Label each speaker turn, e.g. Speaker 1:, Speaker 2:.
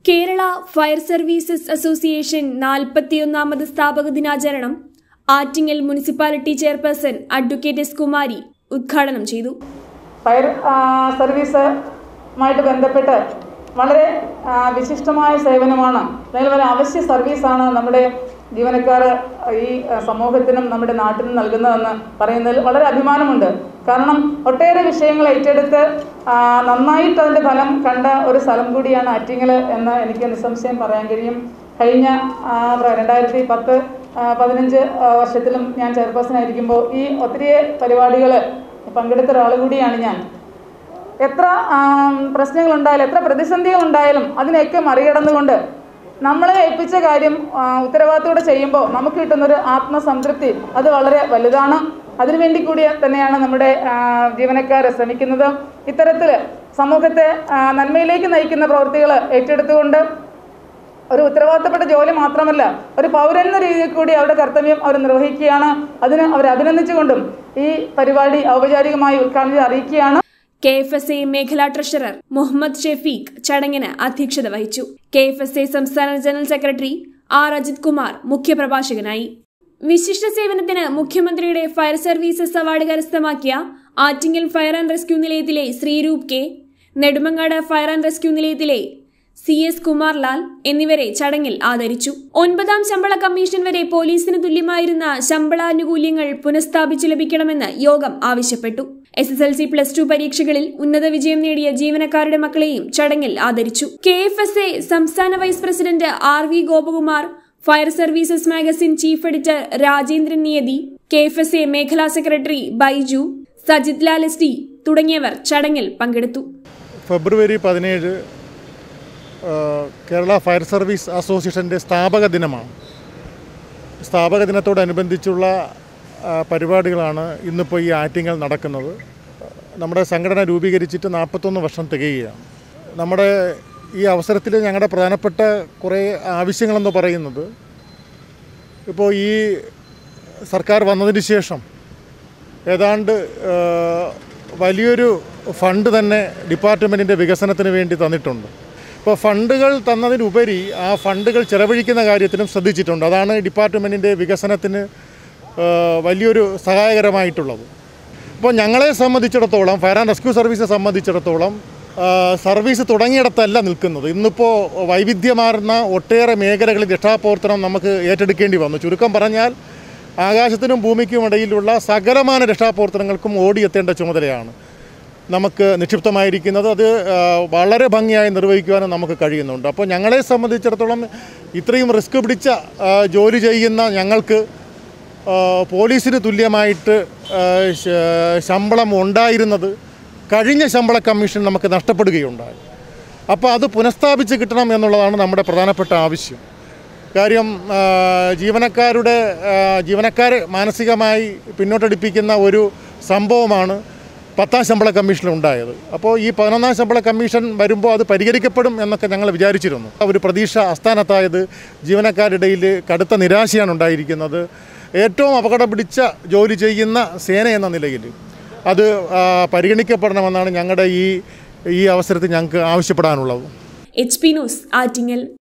Speaker 1: Kerala fire services association നാൽപ്പത്തിയൊന്നാമത് സ്ഥാപക ദിനാചരണം Attingal municipality chairperson advocate S Kumari ഉദ്ഘാടനം ചെയ്തു
Speaker 2: ഫയർ ആ, സർവീസുമായിട്ട് ബന്ധപ്പെട്ട് വളരെ ആ, വിശിഷ്ടമായ സേവനമാണ് അല്ലെങ്കിൽ വളരെ അവശ്യ സർവീസാണ് നമ്മുടെ ജീവനക്കാർ ഈ ആ, സമൂഹത്തിനും നമ്മുടെ നാട്ടിനും നൽകുന്നതെന്ന് പറയുന്നതിൽ വളരെ അഭിമാനമുണ്ട് കാരണം ഒട്ടേറെ വിഷയങ്ങൾ ഏറ്റെടുത്ത് ആ, നന്നായിട്ട് അതിൻ്റെ ഫലം കണ്ട ഒരു സ്ഥലം കൂടിയാണ് ആറ്റിങ്ങൽ എന്ന് എനിക്ക് നിസ്സംശയം പറയാൻ കഴിയും കഴിഞ്ഞ ആ, രണ്ടായിരത്തി പത്ത് ആ, പതിനഞ്ച് ആ, വർഷത്തിലും ഞാൻ ചെയർപേഴ്സൺ ആയിരിക്കുമ്പോൾ ഈ ഒത്തിരി പരിപാടികൾ പങ്കെടുത്ത ഒരാൾ കൂടിയാണ് ഞാൻ എത്ര പ്രശ്നങ്ങൾ ഉണ്ടായാലും എത്ര പ്രതിസന്ധികൾ ഉണ്ടായാലും അതിനെയൊക്കെ മറികടന്നുകൊണ്ട് നമ്മളെ ഏൽപ്പിച്ച കാര്യം ആ, ഉത്തരവാദിത്തോടെ ചെയ്യുമ്പോൾ നമുക്ക് കിട്ടുന്നൊരു ആത്മസംതൃപ്തി അത് വളരെ വലുതാണ് അതിനുവേണ്ടി കൂടി തന്നെയാണ് നമ്മുടെ ജീവനക്കാർ ശ്രമിക്കുന്നത് ഇത്തരത്തിൽ സമൂഹത്തെ ആ, നന്മയിലേക്ക് നയിക്കുന്ന പ്രവൃത്തികൾ ഏറ്റെടുത്തുകൊണ്ട് ഒരു ഉത്തരവാദിത്തപ്പെട്ട ജോലി മാത്രമല്ല ഒരു പൗരൻ എന്ന രീതിയിൽ കൂടി അവരുടെ കർത്തവ്യം അവർ നിർവഹിക്കുകയാണ് അതിന് അവർ അഭിനന്ദിച്ചുകൊണ്ടും ഈ പരിപാടി ഔപചാരികമായി ഉദ്ഘാടനം ചെയ്ത് അറിയിക്കുകയാണ്
Speaker 1: കെ എഫ് എസ് എ മേഖലാ ട്രഷറർ മുഹമ്മദ് ഷെഫീഖ് ചടങ്ങിന് അധ്യക്ഷത വഹിച്ചു കെ എഫ് എസ് എ സംസ്ഥാന general secretary R Ajith Kumar മുഖ്യപ്രഭാഷകനായി വിശിഷ്ട സേവനത്തിന് മുഖ്യമന്ത്രിയുടെ ഫയർ സർവീസസ് അവാർഡ് കരസ്ഥമാക്കിയ ആറ്റിങ്ങൽ ഫയർ ആൻഡ് റെസ്ക്യൂ നിലയത്തിലെ Sreeroop K Nedumangad fire and rescue നിലയത്തിലെ സി എസ് കുമാർലാൽ എന്നിവരെ ചടങ്ങിൽ ആദരിച്ചു ഒൻപതാം ശമ്പള കമ്മീഷൻ വരെ പോലീസിന് തുല്യമായിരുന്ന ശമ്പളാനുകൂല്യങ്ങൾ പുനഃസ്ഥാപിച്ചു ലഭിക്കണമെന്ന് യോഗം ആവശ്യപ്പെട്ടു S S L C plus two പരീക്ഷകളിൽ ഉന്നത വിജയം നേടിയ ജീവനക്കാരുടെ മക്കളെയും ചടങ്ങിൽ ആദരിച്ചു കെ എഫ് എസ് എ സംസ്ഥാന vice president R V Gopakumar fire services magazine chief editor Rajendran Niyathi K F S A മേഖലാ secretary Baiju Sajith Lal S T തുടങ്ങിയവർ ചടങ്ങിൽ പങ്കെടുത്തു
Speaker 3: ഫെബ്രുവരി പതിനേഴ് ആ, കേരള ഫയർ സർവീസ് അസോസിയേഷൻ്റെ സ്ഥാപക ദിനമാണ് സ്ഥാപക ദിനത്തോടനുബന്ധിച്ചുള്ള ആ, പരിപാടികളാണ് ഇന്നിപ്പോൾ ഈ ആറ്റിങ്ങൾ നടക്കുന്നത് നമ്മുടെ സംഘടന രൂപീകരിച്ചിട്ട് നാൽപ്പത്തൊന്ന് വർഷം തികയുകയാണ് നമ്മുടെ ഈ അവസരത്തിൽ ഞങ്ങളുടെ പ്രധാനപ്പെട്ട കുറേ ആവശ്യങ്ങളെന്ന് പറയുന്നത് ഇപ്പോൾ ഈ സർക്കാർ വന്നതിന് ശേഷം ഏതാണ്ട് ആ, വലിയൊരു ഫണ്ട് തന്നെ ഡിപ്പാർട്ട്മെൻറ്റിൻ്റെ വികസനത്തിന് വേണ്ടി തന്നിട്ടുണ്ട് ഇപ്പോൾ ഫണ്ടുകൾ തന്നതിനുപരി ആ ഫണ്ടുകൾ ചെലവഴിക്കുന്ന കാര്യത്തിലും ശ്രദ്ധിച്ചിട്ടുണ്ട് അതാണ് ഡിപ്പാർട്ട്മെൻറ്റിൻ്റെ വികസനത്തിന് ആ, വലിയൊരു സഹായകരമായിട്ടുള്ളത് ഇപ്പോൾ ഞങ്ങളെ സംബന്ധിച്ചിടത്തോളം ഫയർ ആൻഡ് റെസ്ക്യൂ സർവീസിനെ സംബന്ധിച്ചിടത്തോളം ആ, സർവീസ് തുടങ്ങിയിടത്തല്ല നിൽക്കുന്നത് ഇന്നിപ്പോൾ വൈവിധ്യമാർന്ന ഒട്ടേറെ മേഖലകളിൽ രക്ഷാപ്രവർത്തനം നമുക്ക് ഏറ്റെടുക്കേണ്ടി വന്നു ചുരുക്കം പറഞ്ഞാൽ ആകാശത്തിനും ഭൂമിക്കും ഇടയിലുള്ള സകലമാന രക്ഷാപ്രവർത്തനങ്ങൾക്കും ഓടിയെത്തേണ്ട ചുമതലയാണ് നമുക്ക് നിക്ഷിപ്തമായിരിക്കുന്നത് അത് ആ, വളരെ ഭംഗിയായി നിർവഹിക്കുവാനും നമുക്ക് കഴിയുന്നുണ്ട് അപ്പോൾ ഞങ്ങളെ സംബന്ധിച്ചിടത്തോളം ഇത്രയും റിസ്ക് പിടിച്ച ആ, ജോലി ചെയ്യുന്ന ഞങ്ങൾക്ക് ആ, പോലീസിന് തുല്യമായിട്ട് ആ, ശ- ശമ്പളം ഉണ്ടായിരുന്നത് കഴിഞ്ഞ ശമ്പള കമ്മീഷൻ നമുക്ക് നഷ്ടപ്പെടുകയുണ്ടായി അപ്പോൾ അത് പുനഃസ്ഥാപിച്ച് കിട്ടണം എന്നുള്ളതാണ് നമ്മുടെ പ്രധാനപ്പെട്ട ആവശ്യം കാര്യം ആ, ജീവനക്കാരുടെ ആ, ജീവനക്കാരെ മാനസികമായി പിന്നോട്ടടിപ്പിക്കുന്ന ഒരു സംഭവമാണ് പത്താം ശമ്പള കമ്മീഷൻ ഉണ്ടായത് അപ്പോൾ ഈ പതിനൊന്നാം ശമ്പള കമ്മീഷൻ വരുമ്പോൾ അത് പരിഹരിക്കപ്പെടും എന്നൊക്കെ ഞങ്ങൾ വിചാരിച്ചിരുന്നു ഒരു പ്രതീക്ഷ അസ്ഥാനത്തായത് ജീവനക്കാരുടെ ഇടയിൽ കടുത്ത നിരാശയാണ് ഉണ്ടായിരിക്കുന്നത് ഏറ്റവും അപകടം പിടിച്ച ജോലി ചെയ്യുന്ന സേന എന്ന നിലയിൽ അത് ആ, പരിഗണിക്കപ്പെടണമെന്നാണ് ഞങ്ങളുടെ ഈ ഈ അവസരത്തിൽ ഞങ്ങൾക്ക് ആവശ്യപ്പെടാനുള്ളത്
Speaker 1: എച്ച് പി ന്യൂസ് ആറ്റിങ്ങൽ